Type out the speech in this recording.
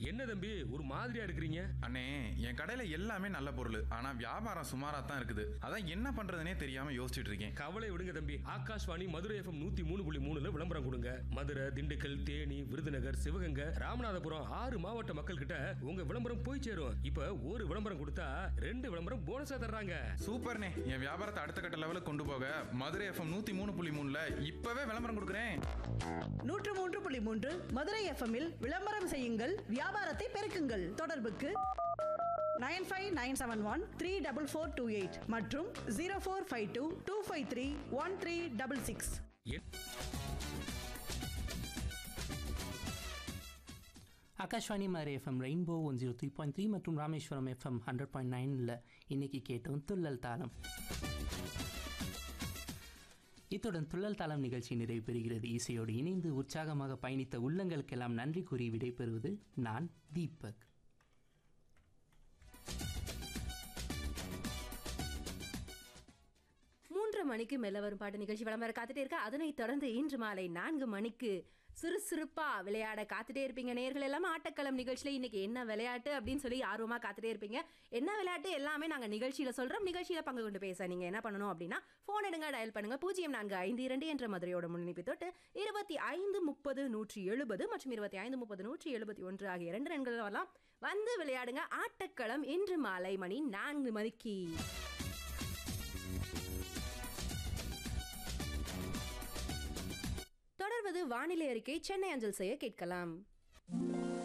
என்ன தம்பி ஒரு மாதிரியா இருக்கிறீங்க அண்ணே என் கடையில எல்லாமே நல்ல பொருள் ஆனா வியாபாரம் சுமாரா தான் இருக்குது அதான் என்ன பண்றதுனே தெரியாம யோசிச்சுட்டு இருக்கேன் கவலை விடுங்க தம்பி ஆகாஷ்வாணி மதுரை எஃப்எம் நூத்தி மூணு புள்ளி மூணுல விளம்பரம் கொடுங்க மதுரை திண்டுக்கல் தேனி விருதுநகர் சிவகங்கை ராமநாதபுரம் ஆறு மாவட்ட மக்கள் கிட்ட உங்க விளம்பரம் போய் சேரும் இப்ப ஒரு விளம்பரம் கொடுத்தா ரெண்டு விளம்பரம் போனஸா தர்றாங்க சூப்பர்ண்ணே என் வியாபாரத்தை அடுத்த கட்ட லெவலுக்கு கொண்டு போக மதுரை எஃப்எம் நூத்தி மூணு புள்ளி மூணுல இப்பவே விளம்பரம் கொடுக்குறேன் நூற்று மூன்று புள்ளி மூன்று மதுரை எஃப்எம்மில் விளம்பரம் செய்யுங்கள் வியாபாரத்தை பெருக்குங்கள் தொடர்புக்கு nine five nine seven one three double four two eight மற்றும் zero four five two two five three one three double six என்- ஆகாஷ்வாணி மாதிரி FM rainbow one zero three point three மற்றும் ராமேஸ்வரம் எஃப்எம் ஹண்ட்ரட் பாயிண்ட் நைனில் இன்னைக்கு கேட்டோம் துள்ளல் தாளம் இத்துடன் துள்ளல் தாளம் நிகழ்ச்சி நிறைவு பெறுகிறது இசையோடு இணைந்து உற்சாகமாக பயணித்த உள்ளங்களுக்கெல்லாம் நன்றி கூறி விடைபெறுவது நான் தீபக் மூன்று மணிக்கு மெல்ல வரும் பாட்டு நிகழ்ச்சி விளம்பரம் காத்துட்டே இருக்க அதனைத் தொடர்ந்து இன்று மாலை நான்கு மணிக்கு சுறுசுறுப்பா விளையாட காத்துட்டே இருப்பீங்க நேர்கள் எல்லாம் ஆட்டக்களம் நிகழ்ச்சியில இன்னைக்கு என்ன விளையாட்டு அப்படின்னு சொல்லி ஆர்வமா காத்துட்டே இருப்பீங்க என்ன விளையாட்டு எல்லாமே நாங்க நிகழ்ச்சியில சொல்றோம் நிகழ்ச்சியில பங்கு கொண்டு பேச நீங்க என்ன பண்ணணும் அப்படின்னா போன் எடுங்க டயல் பண்ணுங்க பூஜ்ஜியம் நான்கு ஐந்து இரண்டு என்ற மதுரையோட முன்னிப்பு தொட்டு இருபத்தி ஐந்து முப்பது நூற்றி எழுபது மற்றும் இருபத்தி ஐந்து முப்பது நூற்றி எழுபத்தி ஒன்று ஆகிய இரண்டு எண்கள் வரலாம் வந்து விளையாடுங்க ஆட்டக்களம் இன்று மாலை மணி நான்கு மணிக்கு தொடர்வது வானிலை அறிக்கை சென்னை அஞ்சல் செய்ய கேட்கலாம்